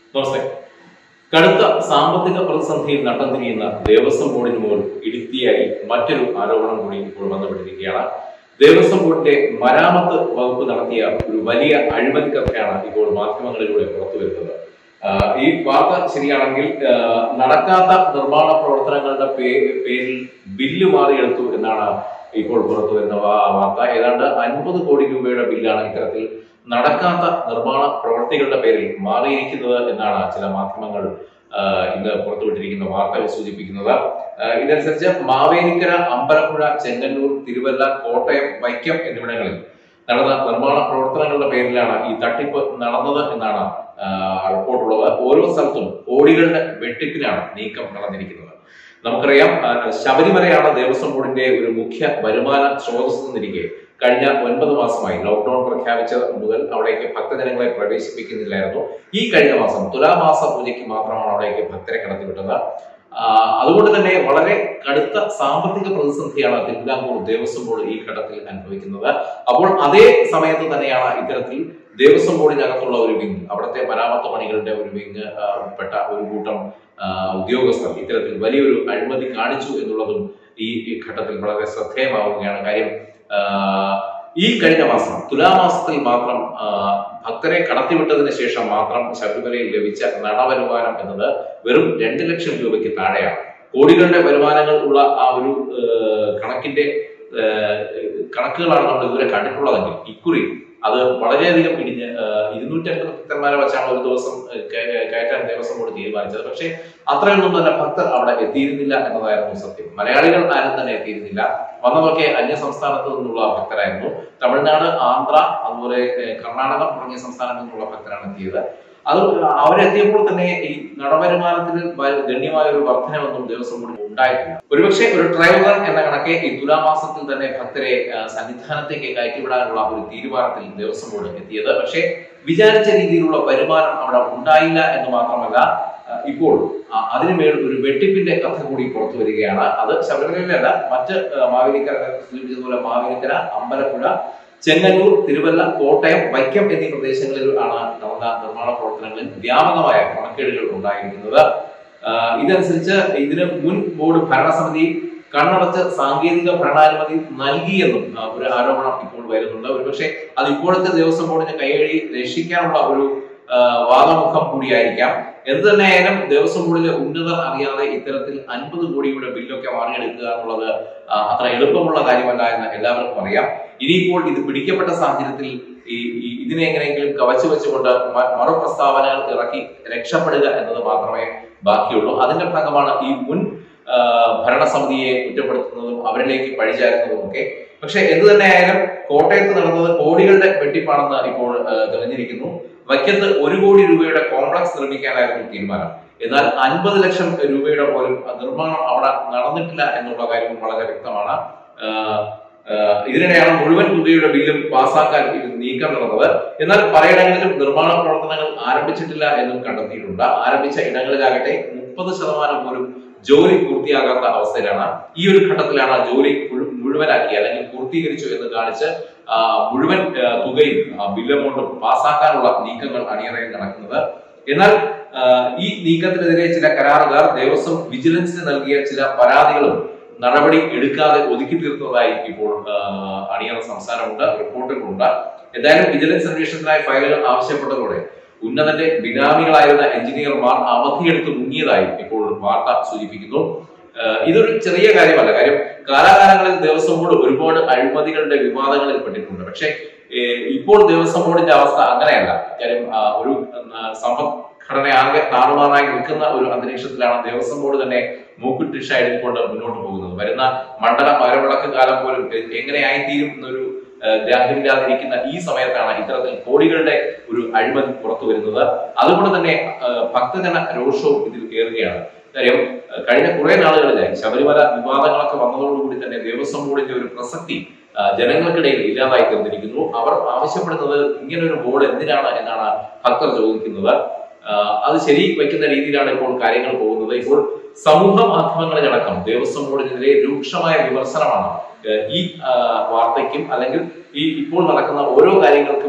നമസ്തേ കടുത്ത സാമ്പത്തിക പ്രതിസന്ധിയിൽ നട്ടം തിരിയുന്ന ദേവസ്വം ബോർഡിന് മുകളിൽ ഇടുത്തിയായി മറ്റൊരു ആരോപണം കൂടി ഇപ്പോൾ വന്നുകൊണ്ടിരിക്കുകയാണ് ദേവസ്വം ബോർഡിന്റെ മരാമത്ത് വകുപ്പ് നടത്തിയ ഒരു വലിയ അഴിമതി കഥയാണ് ഇപ്പോൾ മാധ്യമങ്ങളിലൂടെ പുറത്തു വരുന്നത് ആഹ് ഈ വാർത്ത ശരിയാണെങ്കിൽ ആഹ് നടക്കാത്ത നിർമ്മാണ പ്രവർത്തനങ്ങളുടെ പേ- പേരിൽ ബില്ല് മാറിയെടുത്തു എന്നാണ് ഇപ്പോൾ പുറത്തു വരുന്ന വാ- വാർത്ത ഏതാണ്ട് അൻപത് കോടി രൂപയുടെ ബില്ലാണ് ഇത്തരത്തിൽ നടക്കാത്ത നിർമ്മാണ പ്രവൃത്തികളുടെ പേരിൽ മാറിയിരിക്കുന്നത് എന്നാണ് ചില മാധ്യമങ്ങൾ ആഹ് ഇന്ന് പുറത്തുവിട്ടിരിക്കുന്ന വാർത്തകൾ സൂചിപ്പിക്കുന്നത് ആഹ് ഇതനുസരിച്ച് മാവേലിക്കര അമ്പലപ്പുഴ ചെങ്ങന്നൂർ തിരുവല്ല കോട്ടയം വൈക്കം എന്നിവിടങ്ങളിൽ നടന്ന നിർമ്മാണ പ്രവർത്തനങ്ങളുടെ പേരിലാണ് ഈ തട്ടിപ്പ് നടന്നത് എന്നാണ് ആഹ് റിപ്പോർട്ടുള്ളത് ഓരോ സ്ഥലത്തും കോടികളുടെ വെട്ടിപ്പിനാണ് നീക്കം നടന്നിരിക്കുന്നത് നമുക്കറിയാം ആഹ് ശബരിമലയാണ് ദേവസ്വം ബോർഡിന്റെ ഒരു മുഖ്യ വരുമാന സ്രോതസ് എന്നിരിക്കെ കഴിഞ്ഞ ഒൻപത് മാസമായി ലോക്ക്ഡൌൺ പ്രഖ്യാപിച്ചത് മുതൽ അവിടേക്ക് ഭക്തജനങ്ങളെ പ്രവേശിപ്പിക്കുന്നില്ലായിരുന്നു ഈ കഴിഞ്ഞ മാസം തുലാമാസ പൂജയ്ക്ക് മാത്രമാണ് അവിടേക്ക് ഭക്തരെ കടത്തിവിട്ടത് ആഹ് അതുകൊണ്ട് തന്നെ വളരെ കടുത്ത സാമ്പത്തിക പ്രതിസന്ധിയാണ് തിരുവിതാംകൂർ ദേവസ്വം ബോർഡ് ഈ ഘട്ടത്തിൽ അനുഭവിക്കുന്നത് അപ്പോൾ അതേ സമയത്ത് തന്നെയാണ് ഇത്തരത്തിൽ ദേവസ്വം ബോർഡിനകത്തുള്ള ഒരു വിങ് അവിടുത്തെ മരാമത്ത് പണികളുടെ ഒരു വിങ് പെട്ട ഒരു കൂട്ടം ആഹ് ഉദ്യോഗസ്ഥർ ഇത്തരത്തിൽ വലിയൊരു അഴിമതി കാണിച്ചു എന്നുള്ളതും ഈ ഈ ഘട്ടത്തിൽ വളരെ ശ്രദ്ധേയമാവുകയാണ് കാര്യം ആഹ് ഈ കഴിഞ്ഞ മാസം തുലാമാസത്തിൽ മാത്രം ആഹ് ഭക്തരെ കടത്തിവിട്ടതിന് ശേഷം മാത്രം ശബരിമലയിൽ ലഭിച്ച നടവരുമാനം എന്നത് വെറും രണ്ട് ലക്ഷം രൂപയ്ക്ക് താഴെയാണ് കോടികളുടെ വരുമാനങ്ങൾ ഉള്ള ആ ഒരു ആഹ് കണക്കിന്റെ ആഹ് കണക്കുകളാണ് നമ്മൾ ഇതുവരെ കണ്ടിട്ടുള്ളതെങ്കിൽ ഇക്കുറി അത് വളരെയധികം ഇടിഞ്ഞ് ഇരുന്നൂറ്റി അൻപത് ഭക്തന്മാരെ വെച്ചാണ് ഒരു ദിവസം ആഹ് കയ- കയറ്റാൻ ദേവസ്വം ബോർഡ് തീരുമാനിച്ചത് പക്ഷേ അത്രയൊന്നും തന്നെ ഭക്തർ അവിടെ എത്തിയിരുന്നില്ല എന്നതായിരുന്നു സത്യം മലയാളികൾ ആരും തന്നെ എത്തിയിരുന്നില്ല വന്നതൊക്കെ അന്യ സംസ്ഥാനത്ത് നിന്നുള്ള ഭക്തരായിരുന്നു തമിഴ്നാട് ആന്ധ്ര അതുപോലെ ഏഹ്, കർണാടക തുടങ്ങിയ സംസ്ഥാനത്തു നിന്നുള്ള ഭക്തരാണ് എത്തിയത് അത് അവരെത്തിയപ്പോൾ തന്നെ ഈ നടവരുമാനത്തിൽ വ- ഗണ്യമായ ഒരു വർധനവൊന്നും ദേവസ്വം ബോർഡിന് ഉണ്ടായിട്ടില്ല ഒരുപക്ഷെ ഒരു ട്രയൽ റൺ എന്ന കണക്കെ ഈ തുലാമാസത്തിൽ തന്നെ ഭക്തരെ ആ, സന്നിധാനത്തേക്ക് കയറ്റിവിടാനുള്ള ഒരു തീരുമാനത്തിൽ ദേവസ്വം ബോർഡ് എത്തിയത് പക്ഷേ വിചാരിച്ച രീതിയിലുള്ള വരുമാനം അവിടെ ഉണ്ടായില്ല എന്ന് മാത്രമല്ല ആ, ഇപ്പോൾ ആ, അതിനുമേൽ ഒരു വെട്ടിപ്പിന്റെ കഥ കൂടി പുറത്തു വരികയാണ് അത് ശബരിമലയിലല്ല മറ്റ് ആ, മാവേലിക്കര നേരത്തെ സൂചിപ്പിച്ചതുപോലെ മാവേലിക്കര അമ്പലപ്പുഴ ചെങ്ങന്നൂർ തിരുവല്ല കോട്ടയം വൈക്കം എന്നീ പ്രദേശങ്ങളിൽ ആണ് നടന്ന നിർമ്മാണ പ്രവർത്തനങ്ങളിൽ വ്യാപകമായ ക്രമക്കേടുകൾ ഉണ്ടായിരിക്കുന്നത് ആ, ഇതനുസരിച്ച് ഇതിന് മുൻ ബോർഡ് ഭരണസമിതി കണ്ണടച്ച് സാങ്കേതിക ഭരണാനുമതി നൽകിയെന്നും ആ, ഒരു ആരോപണം ഇപ്പോൾ വരുന്നുണ്ട് ഒരുപക്ഷെ അത് ഇപ്പോഴത്തെ ദേവസ്വം ബോർഡിനെ കൈകഴി രക്ഷിക്കാനുള്ള ഒരു ആ, വാദമുഖം കൂടിയായിരിക്കാം എന്ത് തന്നെയായാലും ദേവസ്വം ബോർഡിലെ ഉന്നതർ അറിയാതെ ഇത്തരത്തിൽ അൻപത് കോടിയുടെ ബില്ലൊക്കെ വാങ്ങിയെടുക്കുക എന്നുള്ളത് ആ, അത്ര എളുപ്പമുള്ള കാര്യമല്ല എന്ന് എല്ലാവർക്കും അറിയാം ഇനിയിപ്പോൾ ഇത് പിടിക്കപ്പെട്ട സാഹചര്യത്തിൽ ഈ ഈ ഇതിനെ എങ്ങനെയെങ്കിലും കവച്ചു വെച്ചുകൊണ്ട് മ- മറുപ്രസ്താവനകൾ ഇറക്കി രക്ഷപ്പെടുക എന്നത് മാത്രമേ ബാക്കിയുള്ളൂ അതിന്റെ ഭാഗമാണ് ഈ മുൻ ആ, ഭരണസമിതിയെ കുറ്റപ്പെടുത്തുന്നതും അവരിലേക്ക് പഴിചാരുന്നതും ഒക്കെ പക്ഷെ എന്ത് തന്നെയായാലും കോട്ടയത്ത് നടന്നത് കോടികളുടെ വെട്ടിപ്പാണെന്ന് ഇപ്പോൾ ആ, തെളിഞ്ഞിരിക്കുന്നു വൈക്കത്ത് ഒരു കോടി രൂപയുടെ കോംപ്ലക്സ് നിർമ്മിക്കാനായിരുന്നു തീരുമാനം എന്നാൽ അൻപത് ലക്ഷം രൂപയുടെ പോലും നിർമ്മാണം അവിടെ നടന്നിട്ടില്ല എന്നുള്ള കാര്യം വളരെ വ്യക്തമാണ് ആഹ് ആഹ് ഇതിനിടെയാണ് മുഴുവൻ തുകയുടെ ബില്ലും പാസാക്കാൻ ഇത് നീക്കം നടന്നത് എന്നാൽ പലയിടങ്ങളിലും നിർമ്മാണ പ്രവർത്തനങ്ങൾ ആരംഭിച്ചിട്ടില്ല എന്നും കണ്ടെത്തിയിട്ടുണ്ട് ആരംഭിച്ച ഇടങ്ങളിലാകട്ടെ മുപ്പത് ശതമാനം പോലും ജോലി പൂർത്തിയാകാത്ത അവസ്ഥയിലാണ് ഈ ഒരു ഘട്ടത്തിലാണ് ജോലി മുഴു- മുഴുവനാക്കി അല്ലെങ്കിൽ പൂർത്തീകരിച്ചു എന്ന് കാണിച്ച് ആ, മുഴുവൻ ആ, തുകയും ബില്ല് എമൗണ്ടും പാസാക്കാനുള്ള നീക്കങ്ങൾ അണിയറയിൽ നടക്കുന്നത് എന്നാൽ ആ, ഈ നീക്കത്തിനെതിരെ ചില കരാറുകാർ ദേവസ്വം വിജിലൻസിന് നൽകിയ ചില പരാതികളും നടപടി എടുക്കാതെ ഒതുക്കി തീർത്തതായി ഇപ്പോൾ ആ, അണിയറ സംസ്ഥാനമുണ്ട് റിപ്പോർട്ടുകളുണ്ട് എന്തായാലും വിജിലൻസ് അന്വേഷണത്തിനായി ഫയലുകൾ ആവശ്യപ്പെട്ടതോടെ ഉന്നതന്റെ ബിനാമികളായിരുന്ന എഞ്ചിനീയർമാർ അവധിയെടുത്ത് മുങ്ങിയതായി ഇപ്പോൾ വാർത്ത സൂചിപ്പിക്കുന്നു ആഹ് ഇതൊരു ചെറിയ കാര്യമല്ല കാര്യം കാലാകാലങ്ങളിൽ ദേവസ്വം ബോർഡ് ഒരുപാട് അഴിമതികളുടെ വിവാദങ്ങളിൽ പെട്ടിട്ടുണ്ട് പക്ഷേ ഏഹ് ഇപ്പോൾ ദേവസ്വം ബോർഡിന്റെ അവസ്ഥ അങ്ങനെയല്ല കാര്യം ആഹ് ഒരു ആഹ് സമ്പദ്ഘടന ആകെ താറുമാറായി നിൽക്കുന്ന ഒരു അന്തരീക്ഷത്തിലാണ് ദേവസ്വം ബോർഡ് തന്നെ മൂക്കുറ്റിഷ എടുത്തുകൊണ്ട് മുന്നോട്ട് പോകുന്നത് വരുന്ന മണ്ഡല മകരവിളക്ക് കാലം പോലും എ- എങ്ങനെയായിത്തീരും എന്നൊരു ആഹ് ഗ്രാഹ്യമില്ലാതിരിക്കുന്ന ഈ സമയത്താണ് ഇത്തരത്തിൽ കോടികളുടെ ഒരു അഴിമതി പുറത്തു വരുന്നത് അതുകൊണ്ട് തന്നെ ആഹ് ഭക്തജന രോഷവും ഇതിൽ ഏറുകയാണ് കാര്യം ആഹ് കഴിഞ്ഞ കുറെ നാളുകളിലായി ശബരിമല വിവാദങ്ങളൊക്കെ വന്നതോടുകൂടി തന്നെ ദേവസ്വം ബോർഡിന്റെ ഒരു പ്രസക്തി ആഹ് ജനങ്ങൾക്കിടയിൽ ഇല്ലാതായി തീർന്നിരിക്കുന്നു അവർ ആവശ്യപ്പെടുന്നത് ഇങ്ങനൊരു ബോർഡ് എന്തിനാണ് എന്നാണ് ഭക്തർ ചോദിക്കുന്നത് ആഹ് അത് ശരി വയ്ക്കുന്ന രീതിയിലാണ് ഇപ്പോൾ കാര്യങ്ങൾ പോകുന്നത് ഇപ്പോൾ സമൂഹ മാധ്യമങ്ങളിലടക്കം ദേവസ്വം ബോർഡിനെതിരെ രൂക്ഷമായ വിമർശനമാണ് ഏഹ് ഈ ആഹ് വാർത്തയ്ക്കും അല്ലെങ്കിൽ ഈ ഇപ്പോൾ നടക്കുന്ന ഓരോ കാര്യങ്ങൾക്കും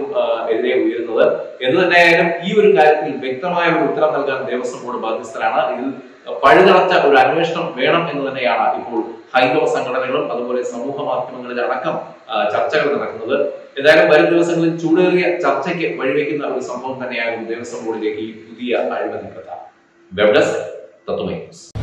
ആ, എതിരെ ഉയരുന്നത് എന്ന് തന്നെയായാലും ഈ ഒരു കാര്യത്തിൽ വ്യക്തമായ ഒരു ഉത്തരം നൽകാൻ ദേവസ്വം ബോർഡ് ബാധ്യസ്ഥരാണ് ഇതിൽ പഴുതടച്ച ഒരു അന്വേഷണം വേണം എന്ന് തന്നെയാണ് ഇപ്പോൾ ഹൈന്ദവ സംഘടനകളും അതുപോലെ സമൂഹ മാധ്യമങ്ങളിൽ അടക്കം ആ, ചർച്ചകൾ നടക്കുന്നത് ഏതായാലും വരും ദിവസങ്ങളിൽ ചൂടേറിയ ചർച്ചയ്ക്ക് വഴിവെക്കുന്ന ഒരു സംഭവം തന്നെയാകും ദേവസ്വം ബോർഡിലേക്ക് ഈ പുതിയ അഴിമതി പ്രഥ വെബ് ഡെസ്ക് തത്വമേ ന്യൂസ്